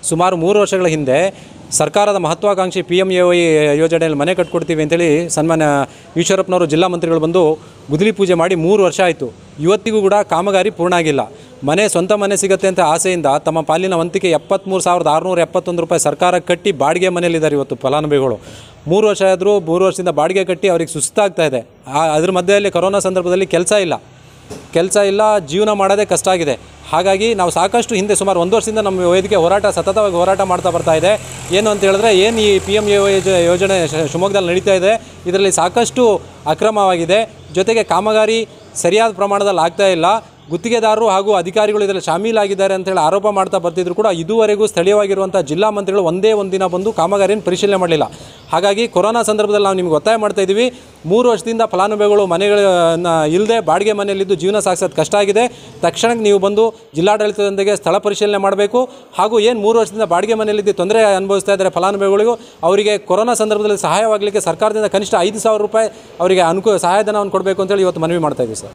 ಸುಮಾರು ಮೂರು ವರ್ಷಗಳ ಹಿಂದೆ ಸರ್ಕಾರದ ಮಹತ್ವಾಕಾಂಕ್ಷಿ ಪಿ ಎಮ್ ಎ ವೈ ಯೋಜನೆಯಲ್ಲಿ ಮನೆ ಕಟ್ಕೊಡ್ತೀವಿ ಅಂತೇಳಿ ಸನ್ಮಾನ್ಯ ಈಶ್ವರಪ್ಪನವರು ಜಿಲ್ಲಾ ಮಂತ್ರಿಗಳು ಬಂದು ಗುದ್ದಲಿ ಪೂಜೆ ಮಾಡಿ ಮೂರು ವರ್ಷ ಆಯಿತು ಇವತ್ತಿಗೂ ಕೂಡ ಕಾಮಗಾರಿ ಪೂರ್ಣ ಆಗಿಲ್ಲ ಮನೆ ಸ್ವಂತ ಮನೆ ಸಿಗುತ್ತೆ ಅಂತ ಆಸೆಯಿಂದ ತಮ್ಮ ಪಾಲಿನ ವಂತಿಕೆ ಎಪ್ಪತ್ತ್ಮೂರು ಸಾವಿರದ ಆರುನೂರ ಎಪ್ಪತ್ತೊಂದು ರೂಪಾಯಿ ಸರ್ಕಾರ ಕಟ್ಟಿ ಬಾಡಿಗೆ ಮನೆಯಲ್ಲಿದ್ದಾರೆ ಇವತ್ತು ಫಲಾನುಭವಿಗಳು ಮೂರು ವರ್ಷ ಆದರೂ ಮೂರು ವರ್ಷದಿಂದ ಬಾಡಿಗೆ ಕಟ್ಟಿ ಅವ್ರಿಗೆ ಸುಸ್ತಾಗ್ತಾ ಇದೆ ಆ- ಅದ್ರ ಮಧ್ಯದಲ್ಲಿ ಕೊರೋನಾ ಸಂದರ್ಭದಲ್ಲಿ ಕೆಲಸ ಇಲ್ಲ ಕೆಲಸ ಇಲ್ಲ ಜೀವನ ಮಾಡೋದೇ ಕಷ್ಟ ಆಗಿದೆ ಹಾಗಾಗಿ ನಾವು ಸಾಕಷ್ಟು ಹಿಂದೆ ಸುಮಾರು ಒಂದು ವರ್ಷದಿಂದ ನಮ್ಮ ವೇದಿಕೆ ಹೋರಾಟ ಸತತವಾಗಿ ಹೋರಾಟ ಮಾಡ್ತಾ ಬರ್ತಾ ಇದೆ ಏನು ಅಂತ ಹೇಳಿದ್ರೆ ಏನು ಈ ಪಿ ಎಮ್ ಎ ಯೋಜನೆ ಶ- ಶಿವಮೊಗ್ಗದಲ್ಲಿ ನಡೀತಾ ಇದೆ ಇದರಲ್ಲಿ ಸಾಕಷ್ಟು ಅಕ್ರಮವಾಗಿದೆ ಜೊತೆಗೆ ಕಾಮಗಾರಿ ಸರಿಯಾದ ಪ್ರಮಾಣದಲ್ಲಿ ಆಗ್ತಾ ಇಲ್ಲ ಗುತ್ತಿಗೆದಾರರು ಹಾಗೂ ಅಧಿಕಾರಿಗಳು ಇದರಲ್ಲಿ ಶಾಮೀಲಾಗಿದ್ದಾರೆ ಅಂತೇಳಿ ಆರೋಪ ಮಾಡ್ತಾ ಬರ್ತಿದ್ರು ಕೂಡ ಇದುವರೆಗೂ ಸ್ಥಳೀಯವಾಗಿರುವಂಥ ಜಿಲ್ಲಾ ಮಂತ್ರಿಗಳು ಒಂದೇ ಒಂದಿನ ಬಂದು ಕಾಮಗಾರಿಯನ್ನು ಪರಿಶೀಲನೆ ಮಾಡಲಿಲ್ಲ ಹಾಗಾಗಿ ಕೊರೋನಾ ಸಂದರ್ಭದಲ್ಲಿ ನಾವು ನಿಮ್ಗೆ ಒತ್ತಾಯ ಮಾಡ್ತಾ ಇದ್ದೀವಿ ಮೂರು ವರ್ಷದಿಂದ ಫಲಾನುಭವಿಗಳು ಮನೆಗಳನ್ನ ಇಲ್ಲದೆ ಬಾಡಿಗೆ ಮನೆಯಲ್ಲಿದ್ದು ಜೀವನ ಸಾಗಿಸೋದು ಕಷ್ಟ ಆಗಿದೆ ತಕ್ಷಣಕ್ಕೆ ನೀವು ಬಂದು ಜಿಲ್ಲಾಡಳಿತದೊಂದಿಗೆ ಸ್ಥಳ ಪರಿಶೀಲನೆ ಮಾಡಬೇಕು ಹಾಗೂ ಏನು ಮೂರು ವರ್ಷದಿಂದ ಬಾಡಿಗೆ ಮನೆಯಲ್ಲಿದ್ದು ತೊಂದರೆ ಅನುಭವಿಸ್ತಾ ಇದ್ದಾರೆ ಫಲಾನುಭವಿಗಳಿಗೂ ಅವರಿಗೆ ಕೊರೋನಾ ಸಂದರ್ಭದಲ್ಲಿ ಸಹಾಯವಾಗಲಿಕ್ಕೆ ಸರ್ಕಾರದಿಂದ ಕನಿಷ್ಠ ಐದು ಸಾವಿರ ರೂಪಾಯಿ ಅವರಿಗೆ ಅನುಕೂಲ ಸಹಾಯಧನವನ್ನು ಕೊಡಬೇಕು ಅಂತೇಳಿ ಇವತ್ತು ಮನವಿ ಮಾಡ್ತಾ ಇದ್ದೀವಿ ಸರ್